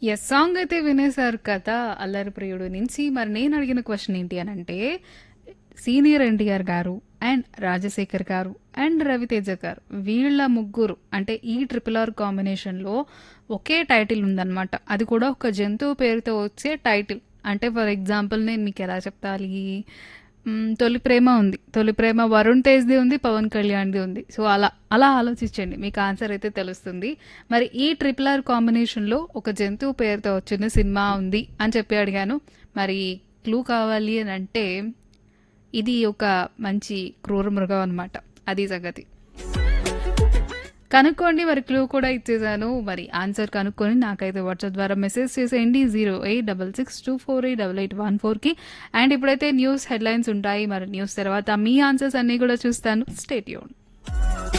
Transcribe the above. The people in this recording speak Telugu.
యెస్. సాంగ్ అయితే వినేశారు కదా! 'అల్లరి ప్రియుడు' నుంచి. మరి నేను అడిగిన క్వెషన్ ఏంటి అనంటే, సీనియర్ ఎన్టీఆర్ గారు అండ్ రాజశేఖర్ గారు అండ్ రవితేజ గారు వీళ్ళ ముగ్గురు అంటే ఈ ట్రిపుల్ ఆర్ కాంబినేషన్‌లో ఒకే టైటిల్ ఉందన్నమాట. అది కూడా ఒక జంతువు పేరుతో వచ్చే టైటిల్. అంటే ఫర్ ఎగ్జాంపుల్ నేను మీకెలా చెప్పాలి? హ్మ్. 'తొలి ప్రేమ' ఉంది. 'తొలి ప్రేమ' వరుణ్ తేజ్‌ది ఉంది. పవన్ కళ్యాణ్‌ది ఉంది. సో, అలా అలా ఆలోచించండి. మీకు ఆన్సర్ అయితే తెలుస్తుంది. మరి ఈ ట్రిపుల్ ఆర్ కాంబినేషన్‌లో ఒక జంతువు పేరుతో వచ్చిన సినిమా ఉంది అని చెప్పి అడిగాను. మరి క్లూ కావాలి అనంటే ఇది ఒక మంచి క్రూర మృగం అనమాట. అది సంగతి. కనుక్కోండి. మరి క్లూ కూడా ఇచ్చేసాను. మరి ఆన్సర్ కనుక్కొని నాకైతే వాట్సాప్ ద్వారా మెసేజ్ చేసేయండి 08662488814కి. అండ్ ఇప్పుడైతే న్యూస్ హెడ్‌లైన్స్ ఉంటాయి. మరి న్యూస్ తర్వాత మీ ఆన్సర్స్ అన్నీ కూడా చూస్తాను. Stay tuned.